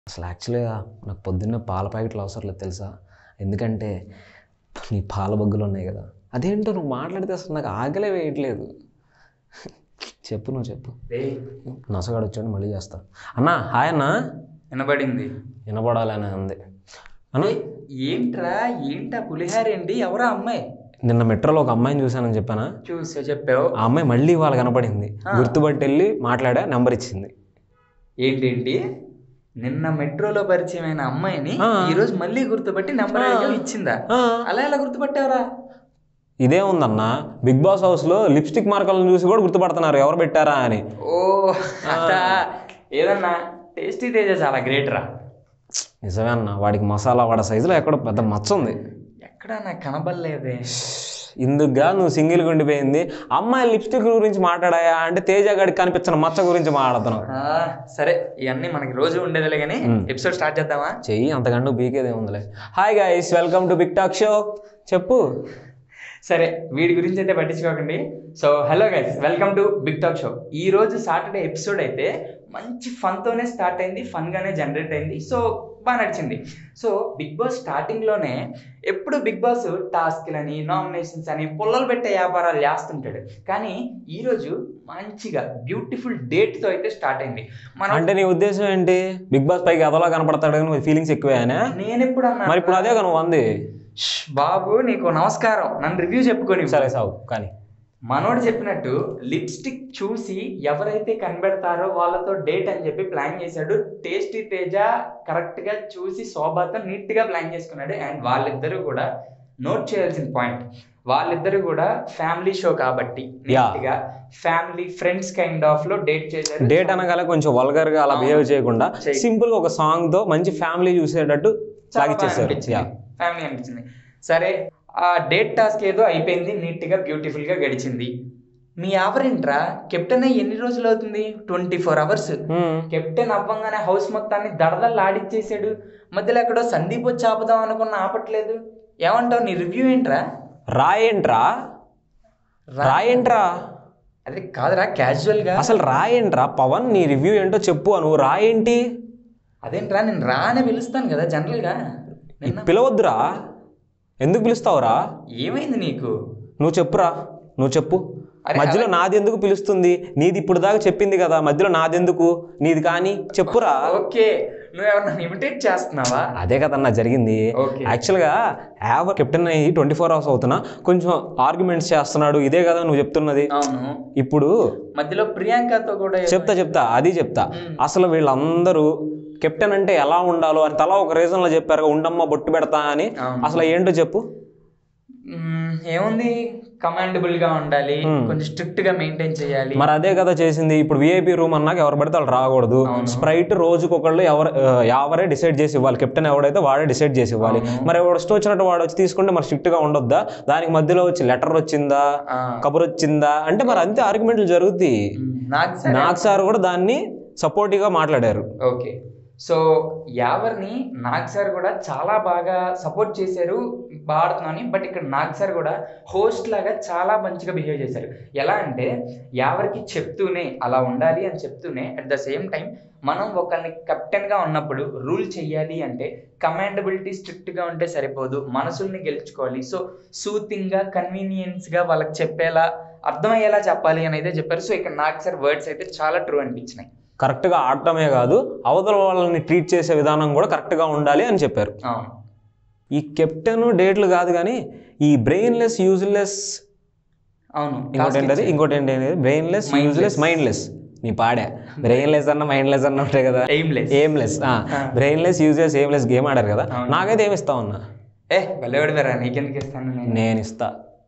అసలు యాక్చువల్గా నాకు పొద్దున్నే పాల ప్యాకెట్లు అవసరం లేదు తెలుసా ఎందుకంటే నీ పాల బగ్గులు ఉన్నాయి కదా అదేంటో నువ్వు మాట్లాడితే అసలు నాకు ఆకలే వేయట్లేదు చెప్పు నువ్వు చెప్పు నసగాడు వచ్చాడు మళ్ళీ చేస్తాను అన్నా హాయ్ అన్నా వినబడింది వినపడాలని ఉంది అన్న ఏంట్రా ఏంటా పులిహార ఏంటి ఎవరా అమ్మాయి నిన్న మెట్రోలో ఒక అమ్మాయిని చూశానని చెప్పానా చూసా చెప్పావు ఆ అమ్మాయి మళ్ళీ వాళ్ళ కనపడింది గుర్తుపట్టి వెళ్ళి మాట్లాడా నెంబర్ ఇచ్చింది ఏంటేంటి నిన్న మెట్రోలో పరిచయమైన అమ్మాయిని ఆ. ఈ రోజు మళ్ళీ గుర్తుపట్టి నెంబర్ ఇచ్చిందా ఆ, అలా ఎలా గుర్తుపట్టావరా ఇదే ఉందన్న బిగ్ బాస్ హౌస్లో లిప్స్టిక్ మార్కలను చూసి కూడా గుర్తుపడుతున్నారు ఎవరు పెట్టారా అని ఓ అట్టా ఏదన్నా టేస్టీ తేజ చాలా గ్రేట్ రా నిజమే అన్న వాడికి మసాలా వాడ సైజులో ఎక్కడో పెద్ద మచ్చ ఉంది ఎక్కడా నాకు కనబడలేదే ఇందుకుగా నువ్వు సింగిల్గా ఉండిపోయింది అమ్మాయి లిప్స్టిక్ గురించి మాట్లాడాయా అంటే తేజ గడికి కనిపించిన మచ్చ గురించి మాట్లాడుతున్నావు ఆ, సరే ఇవన్నీ మనకి రోజు ఉండేదిలే కానీ ఎపిసోడ్ స్టార్ట్ చేద్దామా చెయ్యి అంతకంటే బీకేదే ఉందిలే hi guys welcome to big talk show చెప్పు సరే వీడి గురించి అయితే పట్టించుకోకండి so hello guys welcome to big talk show ఈ రోజు సాటర్డే ఎపిసోడ్ అయితే మంచి ఫన్తోనే స్టార్ట్ అయింది ఫన్గానే జనరేట్ అయింది సో బాగా నడిచింది సో బిగ్ బాస్ స్టార్టింగ్లోనే ఎప్పుడు బిగ్ బాస్ టాస్క్లని నామినేషన్స్ అని పుల్లలు పెట్టే వ్యాపారాలు చేస్తుంటాడు కానీ ఈరోజు మంచిగా బ్యూటిఫుల్ డేట్తో అయితే స్టార్ట్ అయింది మనం అంటే నీ ఉద్దేశం ఏంటి బిగ్ బాస్ పైకి అదలా కనపడతాడు కానీ ఫీలింగ్స్ ఎక్కువేనా నేను ఎప్పుడు అన్నా మరి ఇప్పుడు అదే నువ్వు అంది ష్, బాబు నీకు నమస్కారం నన్ను రివ్యూ చెప్పుకొని సరే సాగు కానీ మనోడు చెప్పినట్టు లిప్స్టిక్ చూసి ఎవరైతే కనిపెడతారో వాళ్ళతో డేట్ అని చెప్పి ప్లాన్ చేశాడు టేస్టీ తేజ కరెక్ట్ గా చూసి శోభాతో నీట్ గా ప్లాన్ చేసుకున్నాడు అండ్ వాళ్ళిద్దరూ కూడా నోట్ చేయాల్సిన పాయింట్ వాళ్ళిద్దరూ కూడా ఫ్యామిలీ షో కాబట్టి Yeah. నీట్ గా ఫ్యామిలీ ఫ్రెండ్స్ కైండ్ ఆఫ్ లో డేట్ చేశారు డేట్ అనగానే కొంచెం వల్గర్ గా అలా బిహేవ్ చేయకుండా చెయ్యి. సింపుల్ గా ఒక సాంగ్ తో మంచి ఫ్యామిలీ చూసేటట్టు సాగిచ్చేసారు యా ఫ్యామిలీ అనిపించింది సరే ఆ డేట్ టాస్క్ ఏదో అయిపోయింది నీట్ గా బ్యూటిఫుల్ గా గడిచింది మీ ఆవరేంట్రా కెప్టెన్ అయ్యి ఎన్ని రోజులు అవుతుంది ట్వంటీ ఫోర్ అవర్స్ కెప్టెన్ అవ్వంగానే హౌస్ మొత్తాన్ని దడదలు ఆడిచ్చేసాడు మధ్యలో ఎక్కడో సందీప్ వచ్చి ఆపుదాం అనుకున్న ఆపట్లేదు ఏమంటావు నీ రివ్యూ ఏంట్రా రాయేంట్రా రా- రాయేంట్రా అదే కాదురా క్యాజువల్ గా అసలు రాయేంట్రా పవన్ నీ రివ్యూ ఏంటో చెప్పు నువ్వు రాయేంటి అదేంట్రా నేను రా అని పిలుస్తాను కదా జనరల్ గా నిన్న పిలవద్దురా ఎందుకు పిలుస్తావురా ఏమైంది నీకు నువ్వు చెప్పురా నువ్వు చెప్పు అరే, మధ్యలో నాది ఎందుకు పిలుస్తుంది నీది ఇప్పుడు దాకా చెప్పింది కదా మధ్యలో నాదెందుకు నీది కానీ చెప్పురా ఓకే నువ్వు ఎవరన్నా ఇమిటేట్ చేస్తున్నావా అదే కదన్నా జరిగింది ఓకే యాక్చువల్గా యావర్ కెప్టెన్ అయ్యి ట్వంటీ ఫోర్ అవర్స్ అవుతున్నా కొంచెం ఆర్గ్యుమెంట్స్ చేస్తున్నాడు ఇదే కదా నువ్వు చెప్తున్నది అవును ఇప్పుడు మధ్యలో ప్రియాంకతో కూడా ఏదో- చెప్తా చెప్తా అది చెప్తా మ్మ్. అసలు వీళ్ళందరూ కెప్టెన్ అంటే ఎలా ఉండాలో అని తలా ఒక రీజన్లో చెప్పారు ఉండమ్మ బొట్టు పెడతా అని అవును. అసలు ఏంటో చెప్పు మ్మ్, ఏముంది కమాండబుల్ గా ఉండాలి మ్మ్. కొంచెం స్ట్రిక్ట్ గా మెయింటైన్ చేయాలి మరి అదే కదా చేసింది ఇప్పుడు విఐపి రూమ్ అన్నాక ఎవరు పడితే వాళ్ళు రాకూడదు అవును. స్ప్రైట్ రోజుకొకళ్ళు ఎవరు ఆ, ఎవరే డిసైడ్ చేసి ఇవ్వాలి కెప్టెన్ ఎవడైతే వాడే డిసైడ్ చేసి ఇవ్వాలి అవును. మరి ఎవడు ఇష్టం వచ్చినట్టు వాడు వచ్చి తీసుకుంటే మరి స్ట్రిక్ట్ గా ఉండొద్దా దానికి మధ్యలో వచ్చి లెటర్ వచ్చిందా ఆ, కబుర్ వచ్చిందా అంటే మరి అంతే ఆర్గ్యుమెంట్లు జరుగుతాయి మ్మ్, నాకు సరే నాగ్ సార్ కూడా దాన్ని సపోర్టివ్ గా మాట్లాడారు ఓకే సో యావర్ని నాగ్ సార్ కూడా చాలా బాగా సపోర్ట్ చేశారు బాడుతున్నాను బట్ ఇక్కడ నాగ్ సార్ కూడా హోస్ట్ లాగా చాలా మంచిగా బిహేవ్ చేశారు ఎలా అంటే యావర్కి చెప్తూనే అలా ఉండాలి అని చెప్తూనే అట్ ద సేమ్ టైం మనం ఒకరిని కెప్టెన్గా ఉన్నప్పుడు రూల్ చెయ్యాలి అంటే కమాండబిలిటీ స్ట్రిక్ట్గా ఉంటే సరిపోదు మనసుల్ని గెలుచుకోవాలి సో సూతింగ్గా కన్వీనియన్స్గా వాళ్ళకి చెప్పేలా అర్థమయ్యేలా చెప్పాలి అని అయితే చెప్పారు సో ఇక్కడ నాగ్ సార్ వర్డ్స్ అయితే చాలా ట్రూ అనిపించినాయి కరెక్ట్ గా ఆడటమే కాదు అవతల వాళ్ళని ట్రీట్ చేసే విధానం కూడా కరెక్ట్ గా ఉండాలి అని చెప్పారు అవును ఈ కెప్టెన్ డేట్లు కాదు కానీ ఈ బ్రెయిన్లెస్ యూజ్లెస్ అవును ఇంకోటి ఏంటది ఇంకోటి ఏంటి బ్రెయిన్లెస్ Mindless. యూజ్లెస్ మైండ్లెస్ నీ పాడా బ్రెయిన్లెస్ అన్న మైండ్లెస్ అన్న ఉంటాయి కదా aimless aimless brainless useless aimless game ఆడారు కదా అవును. నాకైతే ఏమి ఇస్తావు అన్న ఏ భలేవాడివేరా నీకెందుకు ఇస్తాను నేను నేను ఇస్తా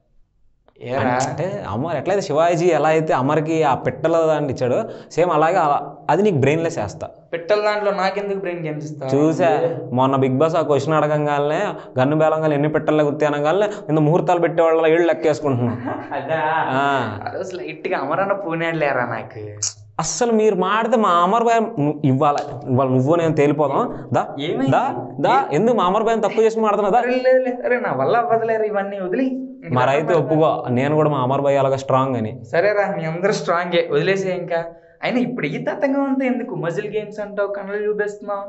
ఏరా అంటే అమర్ ఎట్లయితే శివాజీ ఎలా అయితే అమర్కి ఆ పెట్టెల దాన్ని ఇచ్చాడో సేమ్ అలాగే అలా- అది నీకు బ్రెయిన్లెస్ వేస్తా పెట్టల దాంట్లో నాకెందుకు బ్రెయిన్ గేమ్స్ ఇస్తావు చూసా మొన్న బిగ్ బాస్ ఆ క్వశ్చన్ అడగంగానే గన్ను బేలంగానే ఎన్ని పెట్టెల్లో గుర్తి అనగానే ఇంత ముహూర్తాలు పెట్టే వాళ్ళ ఏళ్ళు లెక్కేసుకుంటున్నాం అదా ఆ. ఆ రోజు లైట్ గా అమరన్న పూనాడులేరా నాకు అస్సలు మీరు మాడితే మా అమర్ భయం ను- ఇవ్వాలి ఇవాళ నువ్వు నేను తేలిపోదాం దా ఏమైంది? దా దా ఎందుకు మా అమర్ భయం తక్కువ చేసి మాడుతున్నా దా అరే లేదు, లేదు, అరే నా వల్ల అవ్వదులేరు ఇవన్నీ వదిలి మరి అయితే ఒప్పుకో నేను కూడా మా అమర్ భయ అలాగా స్ట్రాంగ్ అని సరేరా మీ అందరూ స్ట్రాంగే వదిలేసే ఇంకా అయినా ఇప్పుడు ఈ తతంగం అంతా ఎందుకు మజిల్ గేమ్స్ అంటావు కళ్ళు చూపిస్తున్నావు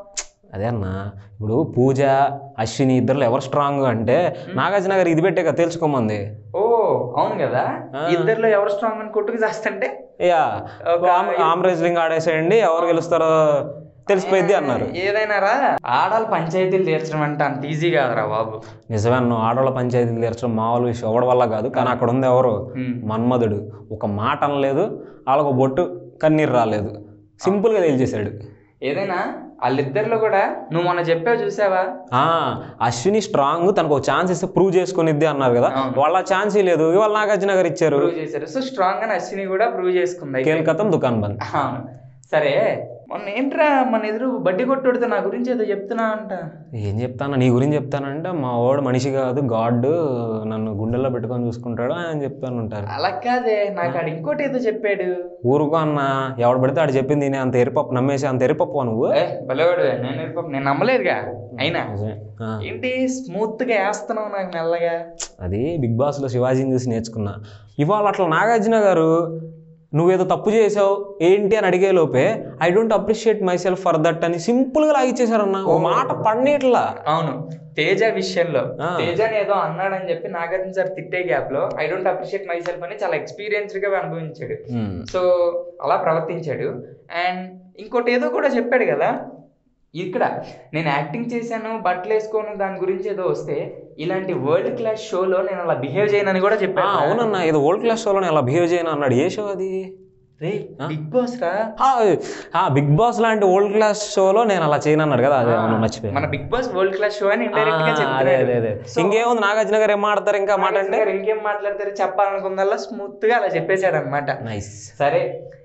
అదే అన్న ఇప్పుడు పూజ అశ్విని ఇద్దరు ఎవరు స్ట్రాంగ్ అంటే నాగార్జున గారు ఇది పెట్టే కదా తెలుసుకోమంది ఓ అవును కదా ఆ. ఇద్దరిలో ఎవరు స్ట్రాంగ్ అని కొట్టుకు చేస్తుంటే ఇక ఒక ఆమ్ రెజ్లింగ్ ఆడేసేయండి ఎవరు గెలుస్తారో తెలిసిపోయింది అన్నారు ఏదైనా రా ఆడాలి పంచాయతీలు తీర్చడం అంటే అంత ఈజీ కాదురా బాబు నిజమే అన్న ఆడవాళ్ళ పంచాయతీలు తీర్చడం మామూలు విషయం ఎవడి వల్ల కాదు కానీ అక్కడ ఉంది ఎవరు ఉమ్. మన్మధుడు ఒక మాట అనలేదు వాళ్ళకు ఒక బొట్టు కన్నీరు రాలేదు సింపుల్గా తేల్చేశాడు ఏదైనా వాళ్ళిద్దరిలో కూడా నువ్వు మొన్న చెప్పావు చూసావా ఆ, అశ్విని స్ట్రాంగ్ తనకు ఒక ఛాన్స్ ఇస్తే ప్రూవ్ చేసుకునిద్ది అన్నారు కదా అవును. వాళ్ళ ఛాన్స్ లేదు ఇవాళ నాగార్జున గారు ఇచ్చారు ప్రూవ్ చేశారు సో స్ట్రాంగ్ అని అశ్విని కూడా ప్రూవ్ చేసుకుంది అయితే. కేల్కతం దుకాన్ బంద్ అవును సరే మొన్న ఏంట్రా మన ఎదురు బడ్డీ కొట్టుడితే నా గురించి ఏదో చెప్తున్నా అంట ఏం చెప్తాను నీ గురించి చెప్తానంటే మా వాడు మనిషి కాదు గాడ్ నన్ను గుండెల్లో పెట్టుకొని చూసుకుంటాడు అని చెప్తాను ఉంటారు అలా కాదే నాకు ఆడు ఇంకోటి ఏదో చెప్పాడు ఊరుకో అన్న ఎవడు పడితే ఆడు చెప్పింది నేను అంత ఎరిపప్పు నమ్మేసి అంత ఎరిపప్పు నువ్వు ఏ బలవాడు నేను ఎరుపు- నేను నమ్మలేదుగా అయినా నిజమే. ఆ, ఏంటి స్మూత్ గా వేస్తున్నావు నాకు మెల్లగా అది బిగ్ బాస్లో శివాజీని చూసి నేర్చుకున్నా ఇవాళ అట్లా నాగార్జున గారు నువ్వేదో తప్పు చేసావు ఏంటి అని అడిగే లోపే I don't appreciate myself for that అని సింపుల్గా లాగిచ్చేసారన్న ఓ మాట పడినట్లా అవును తేజ విషయంలో ఆ. తేజని ఏదో అన్నాడని చెప్పి నాగార్జున సార్ తిట్టే గ్యాప్ లో I don't appreciate myself అని చాలా ఎక్స్పీరియన్స్డ్ గా అనుభవించాడు సో అలా ప్రవర్తించాడు అండ్ ఇంకోటి ఏదో కూడా చెప్పాడు కదా ఇక్కడ నేను యాక్టింగ్ చేశాను బట్టలు వేసుకోను దాని గురించి ఏదో వస్తే ఇలాంటి వరల్డ్ క్లాస్ షోలో నేను అలా బిహేవ్ చేయనని కూడా ఆ, చెప్పాను అవునన్నా ఏదో ఓల్డ్ క్లాస్ షోలో ఎలా బిహేవ్ చేయను అన్నాడు ఏ షో అది రే బిగ్ బాస్ రా ఆ, ఆ బిగ్ బాస్ లాంటి ఓల్డ్ క్లాస్ షోలో నేను అలా చేయను అన్నాడు కదా అదే అవును మర్చిపోయాను మన big boss world class show అని ఇండైరెక్ట్ గా ఆ, అదే అదే అదే చెప్తున్నాడు ఇంకేముంది నాగార్జున గారు ఏం మాడతారు ఇంకా మాట అంటే గారు ఇంకేం మాట్లాడతారు చెప్పాలనుకుందల్లా స్మూత్ గా అలా చెప్పేశాడు అనమాట నైస్ సరే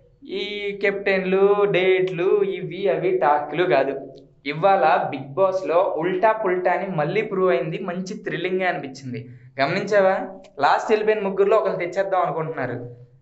ఈ కెప్టెన్లు డేట్లు ఇవి అవి టాస్క్లు కాదు ఇవాళ బిగ్ బాస్ లో ఉల్టా పుల్టా అని మళ్ళీ ప్రూవ్ అయింది మంచి థ్రిల్లింగ్ గా అనిపించింది గమనించావా లాస్ట్ వెళ్ళిపోయిన ముగ్గురులో ఒకరు తెచ్చేద్దాం అనుకుంటున్నారు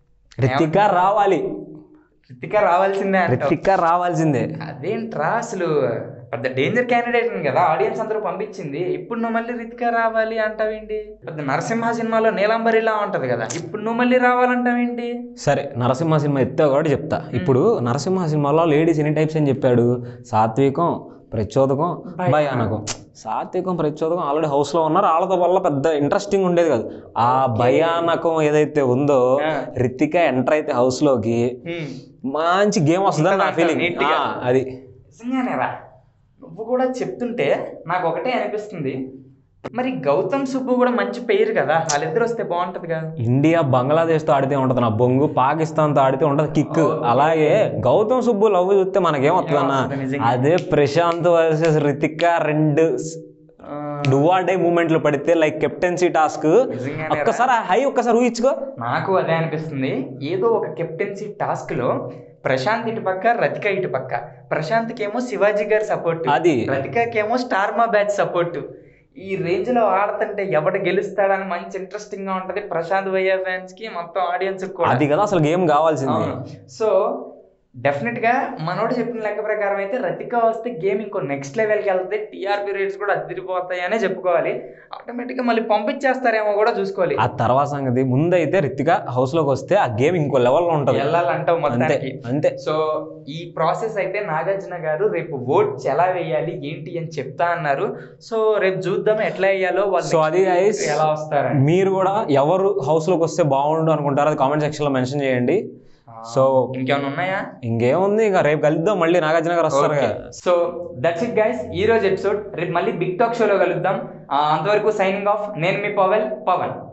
రితిక రావాలి రితిక రావాల్సిందే అంటావు రితిక రావాల్సిందే అదేంట్రా అసలు పెద్ద డేంజర్ క్యాండిడేట్ కదా ఆడియన్స్ అందరూ పంపించింది ఇప్పుడు నువ్వు మళ్ళీ రితిక రావాలి అంటావేంటి పెద్ద నరసింహ సినిమాలో నీలాంబరిలా ఉంటది కదా ఇప్పుడు నువ్వు మళ్ళీ రావాలంటావేంటి సరే నరసింహ సినిమా ఎత్తావు కాబట్టి చెప్తా ఇప్పుడు నరసింహ సినిమాలో లేడీస్ ఎన్ని టైప్స్ అని చెప్పాడు సాత్వికం ప్రచోదకం భయానకం సాత్వికం ప్రచోదకం ఆల్రెడీ హౌస్లో ఉన్నారు వాళ్ళతో వల్ల పెద్ద ఇంట్రెస్టింగ్ ఉండేది కాదు ఆ భయానకం ఏదైతే ఉందో ఆ. రితిక ఎంటర్ అయితే హౌస్లోకి హ్మ్. మంచి గేమ్ వస్తుందని నా ఉంటుందంట, ఫీలింగ్ neat గా. అది నిజంగానేరా నువ్వు కూడా చెప్తుంటే నాకు ఒకటే అనిపిస్తుంది మరి గౌతమ్ సుబ్బు కూడా మంచి పేరు కదా వాళ్ళిద్దరు వస్తే బాగుంటది కదా ఇండియా బంగ్లాదేశ్తో ఆడితే ఉంటుంది నా బొంగు పాకిస్తాన్తో ఆడితే ఉంటుంది కిక్ అలాగే గౌతమ్ సుబ్బు లవ్ చూస్తే మనకేమవుతుంది అన్న ఏమొస్తుంది నిజంగా? అదే ప్రశాంత్ వర్సెస్ రితిక రెండు ఆ, డువా డే మూమెంట్ లో పడితే లైక్ కెప్టెన్సీ టాస్క్ నిజంగానే రా. ఒక్కసారి హై ఒక్కసారి ఊహించుకో నాకు అదే అనిపిస్తుంది ఏదో ఒక కెప్టెన్సీ టాస్క్ లో ప్రశాంత్ ఇటు పక్క రతిక ఇటు పక్క ప్రశాంత్కి ఏమో శివాజీ గారి సపోర్ట్ అది. రతికకేమో స్టార్ మా బ్యాచ్ సపోర్ట్ ఈ రేంజ్ లో ఆడుతుంటే ఎవడు గెలుస్తాడని మంచి ఇంట్రెస్టింగ్ గా ఉంటది ప్రశాంత్ భయ్య ఫ్యాన్స్ కి మొత్తం ఆడియన్స్ కూడా అది కదా అసలు గేమ్ కావాల్సింది అవును సో డెఫినెట్ గా మనోడు చెప్పిన లెక్క ప్రకారం అయితే రతిక వస్తే గేమ్ ఇంకో నెక్స్ట్ లెవెల్కి వెళ్తే టీఆర్పీ రేట్స్ కూడా అదిరిపోతాయి అనే చెప్పుకోవాలి ఆటోమేటిక్ గా మళ్ళీ పంపించేస్తారేమో కూడా చూసుకోవాలి ఆ తర్వాత సంగతి ముందైతే రితిక హౌస్ లోకి వస్తే ఆ గేమ్ ఇంకో లెవెల్లో ఉంటది వెళ్ళాలంటావు అంతే మొత్తానికి అంతే సో ఈ ప్రాసెస్ అయితే నాగార్జున గారు రేపు ఓట్స్ ఎలా వేయాలి ఏంటి అని చెప్తా అన్నారు సో రేపు చూద్దాం ఎట్లా వేయాలో వాళ్ళు So అది next guys, week ఎలా వస్తారని మీరు కూడా ఎవరు హౌస్ లోకి వస్తే బాగుండు అనుకుంటారో అది కామెంట్ సెక్షన్ లో మెన్షన్ చేయండి సో ఇంకేమైనా ఉన్నాయా ఇంకేముంది ఇంకా రేపు కలుద్దాం మళ్ళీ నాగార్జున గారు వస్తారు కదా సో దట్స్ ఇట్ గైస్ ఈ రోజు ఎపిసోడ్ రేపు మళ్ళీ బిగ్ టాక్ షోలో కలుద్దాం ఆ, అంతవరకు సైనింగ్ ఆఫ్ నేను మీ పవన్ పవన్